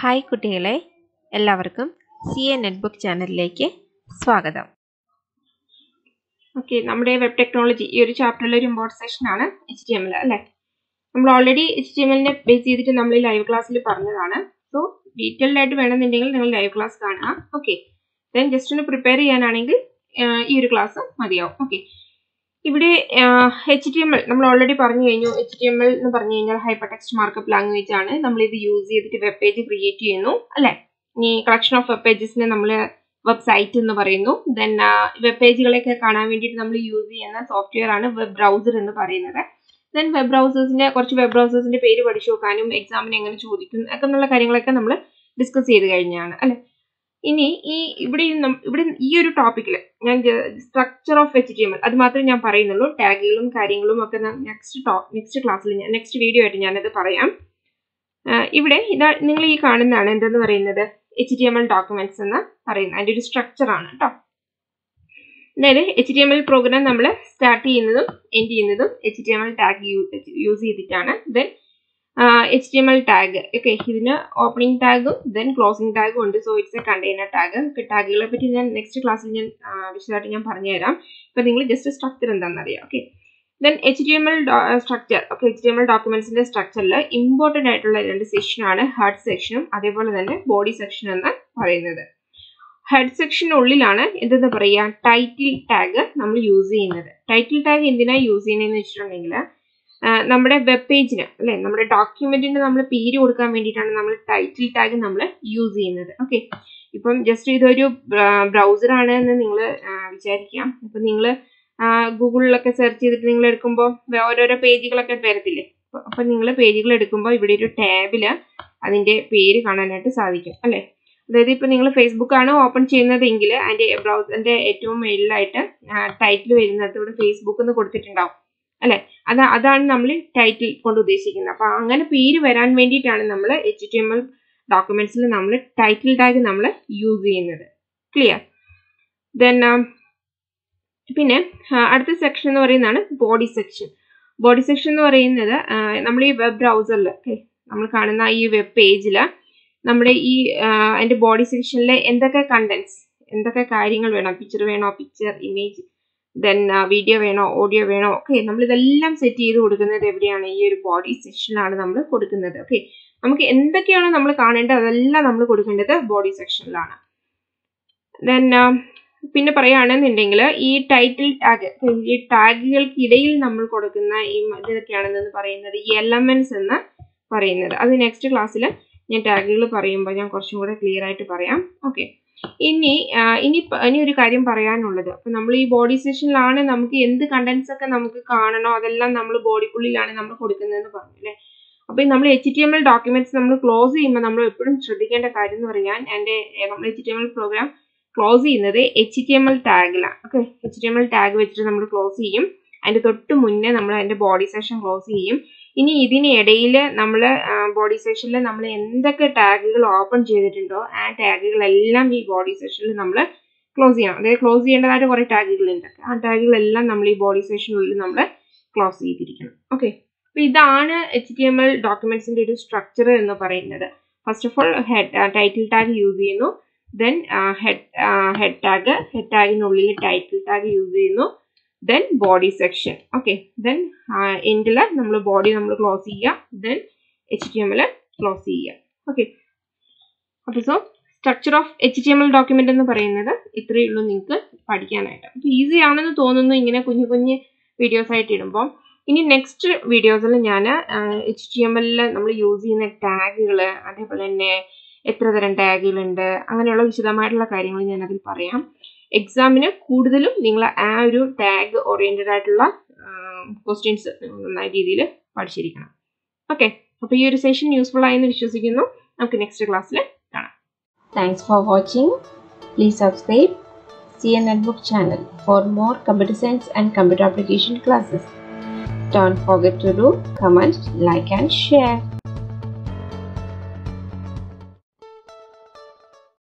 Hi കുട്ടികളെ എല്ലാവർക്കും C A netbook ചാനലിലേക്ക് സ്വാഗതം ഓക്കെ നമ്മുടെ വെബ് ടെക്നോളജി ഈ ഒരു ചാപ്റ്ററിലെ ഒരു ഇമ്പോർട്ടൻ സെഷൻ ആണ് എച്ച് ടി എം എൽ അല്ലേ നമ്മൾ ഓൾറെഡി എച്ച് ടി എം എല്ലിനെ ബേസ് ചെയ്തിട്ട് നമ്മൾ ലൈവ് ക്ലാസ്സിൽ പറഞ്ഞതാണ് സോ ഡീറ്റെയിൽഡ് ആയിട്ട് വേണമെന്നുണ്ടെങ്കിൽ നിങ്ങൾ ലൈവ് ക്ലാസ് കാണുക ഓക്കെ ദെൻ ജസ്റ്റ് ഒന്ന് പ്രിപ്പയർ ചെയ്യാനാണെങ്കിൽ ഈ ഒരു ക്ലാസ് മതിയാവും ഓക്കെ ഇവിടെ എച്ച് ടി എം എൽ നമ്മൾ ഓൾറെഡി പറഞ്ഞു കഴിഞ്ഞു എച്ച് ടി എം എൽ എന്ന് പറഞ്ഞു കഴിഞ്ഞാൽ ഹൈപ്പർ ടെക്സ്റ്റ് മാർക്കപ്പ് ലാംഗ്വേജ് ആണ് നമ്മൾ ഇത് യൂസ് ചെയ്തിട്ട് വെബ് പേജ് ക്രിയേറ്റ് ചെയ്യുന്നു അല്ലേ ഇനി കളക്ഷൻ ഓഫ് വെബ് പേജസിനെ നമ്മൾ വെബ്സൈറ്റ് എന്ന് പറയുന്നു ദെൻ വെബ് പേജുകളൊക്കെ കാണാൻ വേണ്ടിയിട്ട് നമ്മൾ യൂസ് ചെയ്യുന്ന സോഫ്റ്റ്വെയർ ആണ് വെബ് ബ്രൗസർ എന്ന് പറയുന്നത് ദെൻ വെബ് ബ്രൗസേഴ്സിന്റെ കുറച്ച് വെബ് ബ്രൗസേഴ്സിന്റെ പേര് പഠിച്ചു നോക്കാനും എക്സാമിന് എങ്ങനെ ചോദിക്കും ഒക്കെ എന്നുള്ള കാര്യങ്ങളൊക്കെ നമ്മൾ ഡിസ്കസ് ചെയ്ത് കഴിഞ്ഞാണ് അല്ലെ ഇനി ഈ ഇവിടെ ഇവിടെ ഈ ഒരു ടോപ്പിക്കിൽ ഞാൻ structure of H T M L അത് മാത്രമേ ഞാൻ പറയുന്നുള്ളൂ ടാഗുകളും കാര്യങ്ങളും ഒക്കെ നെക്സ്റ്റ് ടോപ്പ് നെക്സ്റ്റ് ക്ലാസ്സിൽ ഞാൻ നെക്സ്റ്റ് വീഡിയോ ആയിട്ട് ഞാനത് പറയാം ഇവിടെ ഇതാ നിങ്ങൾ ഈ കാണുന്നതാണ് എന്തെന്ന് പറയുന്നത് H T M L documents എന്ന് പറയുന്നത് അതിൻ്റെ ഒരു സ്ട്രക്ചർ ആണ് കേട്ടോ അതായത് H T M L program നമ്മൾ സ്റ്റാർട്ട് ചെയ്യുന്നതും എൻഡ് ചെയ്യുന്നതും H T M L tag use ചെയ്തിട്ടാണ് then H T M L tag okay ഇതിന് ഓപ്പണിംഗ് ടാഗും ദെൻ ക്ലോസിംഗ് ടാഗും ഉണ്ട് so it's a container tag ടാഗുകളെ പറ്റി ഞാൻ നെക്സ്റ്റ് ക്ലാസ്സിൽ ഞാൻ വിശദമായിട്ട് ഞാൻ പറഞ്ഞുതരാം ഇപ്പം നിങ്ങൾ ജസ്റ്റ് സ്ട്രക്ചർ എന്താണെന്ന് അറിയാം okay then H T M L structure okay H T M L ഡോക്യുമെന്റ്സിന്റെ സ്ട്രക്ചറിൽ ഇമ്പോർട്ടൻ്റ് ആയിട്ടുള്ള രണ്ട് സെക്ഷനാണ് ഹാർഡ് സെക്ഷനും അതേപോലെ തന്നെ ബോഡി സെക്ഷൻ എന്ന് പറയുന്നത് ഹെഡ് സെക്ഷനുള്ളിലാണ് എന്തെന്ന് പറയുക ടൈറ്റിൽ ടാഗ് നമ്മൾ യൂസ് ചെയ്യുന്നത് ടൈറ്റിൽ ടാഗ് എന്തിനാണ് യൂസ് ചെയ്യുന്നതെന്ന് വെച്ചിട്ടുണ്ടെങ്കിൽ നമ്മുടെ വെബ് പേജിന് അല്ലെ നമ്മുടെ ഡോക്യുമെന്റിന് നമ്മൾ പേര് കൊടുക്കാൻ വേണ്ടിയിട്ടാണ് നമ്മൾ ടൈറ്റിൽ ടാഗ് നമ്മൾ യൂസ് ചെയ്യുന്നത് ഓക്കെ ഇപ്പം ജസ്റ്റ് ഇതൊരു ബ്രൗസർ ആണ് എന്ന് നിങ്ങൾ വിചാരിക്കാം ഇപ്പം നിങ്ങൾ ഗൂഗിളിലൊക്കെ സെർച്ച് ചെയ്തിട്ട് നിങ്ങൾ എടുക്കുമ്പോൾ ഓരോരോ പേജുകളൊക്കെ വരത്തില്ലേ അപ്പം നിങ്ങൾ പേജുകൾ എടുക്കുമ്പോൾ ഇവിടെ ഒരു ടാബിൽ അതിൻ്റെ പേര് കാണാനായിട്ട് സാധിക്കും അല്ലേ അതായത് ഇപ്പം നിങ്ങൾ ഫേസ്ബുക്ക് ആണ് ഓപ്പൺ ചെയ്യുന്നതെങ്കിൽ അതിൻ്റെ ബ്രൗസറിൻ്റെ ഏറ്റവും മുകളിലായിട്ട് ടൈറ്റിൽ വരുന്നത് ഇവിടെ ഫേസ്ബുക്ക് എന്ന് കൊടുത്തിട്ടുണ്ടാവും അല്ലെ അത് അതാണ് നമ്മൾ ടൈറ്റിൽ കൊണ്ട് ഉദ്ദേശിക്കുന്നത് അപ്പൊ അങ്ങനെ പേര് വരാൻ വേണ്ടിയിട്ടാണ് നമ്മൾ എച്ച് ടി എം എൽ ഡോക്യുമെന്റ്സിൽ നമ്മൾ ടൈറ്റിൽ ടാഗ് നമ്മൾ യൂസ് ചെയ്യുന്നത് ക്ലിയർ ദെൻ പിന്നെ അടുത്ത സെക്ഷൻ എന്ന് പറയുന്നതാണ് ബോഡി സെക്ഷൻ ബോഡി സെക്ഷൻ എന്ന് പറയുന്നത് നമ്മൾ ഈ വെബ് ബ്രൗസറിൽ നമ്മൾ കാണുന്ന ഈ വെബ് പേജിൽ നമ്മുടെ ഈ അതിന്റെ ബോഡി സെക്ഷനിൽ എന്തൊക്കെ കണ്ടന്റ്സ് എന്തൊക്കെ കാര്യങ്ങൾ വേണം പിക്ചർ വേണോ പിക്ചർ ഇമേജ് ദെൻ വീഡിയോ വേണോ ഓഡിയോ വേണോ ഓക്കെ നമ്മൾ ഇതെല്ലാം സെറ്റ് ചെയ്ത് കൊടുക്കുന്നത് എവിടെയാണ് ഈ ഒരു ബോഡി സെക്ഷനിലാണ് നമ്മൾ കൊടുക്കുന്നത് ഓക്കെ നമുക്ക് എന്തൊക്കെയാണോ നമ്മൾ കാണേണ്ടത് അതെല്ലാം നമ്മൾ കൊടുക്കേണ്ടത് ബോഡി സെക്ഷനിലാണ് ദെൻ പിന്നെ പറയുകയാണെന്നുണ്ടെങ്കിൽ ഈ ടൈറ്റിൽ ടാഗ് ഈ ടാഗുകൾക്കിടയിൽ നമ്മൾ കൊടുക്കുന്ന ഈ ഇതൊക്കെയാണെന്ന് പറയുന്നത് ഈ എലമെന്റ്സ് എന്ന് പറയുന്നത് അത് നെക്സ്റ്റ് ക്ലാസ്സിൽ ഞാൻ ടാഗുകൾ പറയുമ്പോൾ ഞാൻ കുറച്ചും കൂടെ ക്ലിയർ ആയിട്ട് പറയാം ഓക്കെ ഇനി ഇനി ഇനി ഒരു കാര്യം പറയാനുള്ളത് അപ്പൊ നമ്മൾ ഈ ബോഡി സെഷനിലാണ് നമുക്ക് എന്ത് കണ്ടന്റ്സ് ഒക്കെ നമുക്ക് കാണണോ അതെല്ലാം നമ്മൾ ബോഡിക്കുള്ളിലാണ് നമ്മൾ കൊടുക്കുന്നതെന്ന് പറഞ്ഞു അല്ലേ അപ്പൊ നമ്മൾ H T M L documents നമ്മൾ ക്ലോസ് ചെയ്യുമ്പോൾ നമ്മൾ എപ്പോഴും ശ്രദ്ധിക്കേണ്ട കാര്യം എന്ന് പറയാൻ എൻ്റെ നമ്മൾ H T M L program close ചെയ്യുന്നത് എച്ച് ടി എം എൽ ടാഗിലാണ് okay H T M L tag വെച്ചിട്ട് നമ്മൾ ക്ലോസ് ചെയ്യും അതിന്റെ തൊട്ട് മുന്നേ നമ്മൾ അതിന്റെ ബോഡി സെഷൻ ക്ലോസ് ചെയ്യും ഇനി ഇതിനിടയിൽ നമ്മൾ ബോഡി സെഷനിൽ നമ്മൾ എന്തൊക്കെ ടാഗുകൾ ഓപ്പൺ ചെയ്തിട്ടുണ്ടോ ആ ടാഗുകളെല്ലാം ഈ ബോഡി സെഷനിൽ നമ്മൾ ക്ലോസ് ചെയ്യണം അതായത് ക്ലോസ് ചെയ്യേണ്ടതായിട്ട് കുറേ ടാഗുകളുണ്ട് ആ ടാഗുകളെല്ലാം നമ്മൾ ഈ ബോഡി സെഷനുള്ളിൽ നമ്മൾ ക്ലോസ് ചെയ്തിരിക്കണം ഓക്കെ അപ്പോൾ ഇതാണ് എച്ച് ടി എം എൽ ഡോക്യുമെന്റ്സിന്റെ ഒരു സ്ട്രക്ചർ എന്ന് പറയുന്നത് first of all head title tag use ചെയ്യുന്നു then head head tag head ടാഗിനുള്ളിൽ ടൈറ്റിൽ ടാഗ് യൂസ് ചെയ്യുന്നു then body section okay then എൻഡിൽ നമ്മൾ ബോഡി നമ്മൾ ക്ലോസ് ചെയ്യുക then H T M L close ചെയ്യുക ഓക്കെ അപ്പോൾ so structure of H T M L document എന്ന് പറയുന്നത് ഇത്രയേ ഉള്ളൂ നിങ്ങൾക്ക് പഠിക്കാനായിട്ട് അപ്പോൾ ഈസി ആണെന്ന് തോന്നുന്നു ഇങ്ങനെ കുഞ്ഞു കുഞ്ഞ് വീഡിയോസ് ആയിട്ട് ഇടുമ്പോൾ ഇനി നെക്സ്റ്റ് വീഡിയോസിൽ ഞാൻ എച്ച് ടി എം എല്ലിൽ നമ്മൾ യൂസ് ചെയ്യുന്ന ടാഗുകൾ അതേപോലെ തന്നെ എത്ര തരം ടാഗുകളുണ്ട് അങ്ങനെയുള്ള വിശദമായിട്ടുള്ള കാര്യങ്ങൾ ഞാൻ അതിൽ പറയാം എക്സാമിന് കൂടുതലും നിങ്ങൾ ആ ഒരു ടാഗ് ഓറിയന്റഡ് ആയിട്ടുള്ള ക്വസ്റ്റ്യൻസ് നന്നായ രീതിയിൽ പഠിച്ചിരിക്കണം ഓക്കെ അപ്പോൾ ഈ ഒരു സെഷൻ യൂസ്ഫുൾ ആയെന്ന് വിശ്വസിക്കുന്നു നമുക്ക് നെക്സ്റ്റ് ക്ലാസ്സിൽ കാണാം thanks for watching please subscribe C A Netbook channel for more computer science and computer application classes Don't forget to do comment, like and share.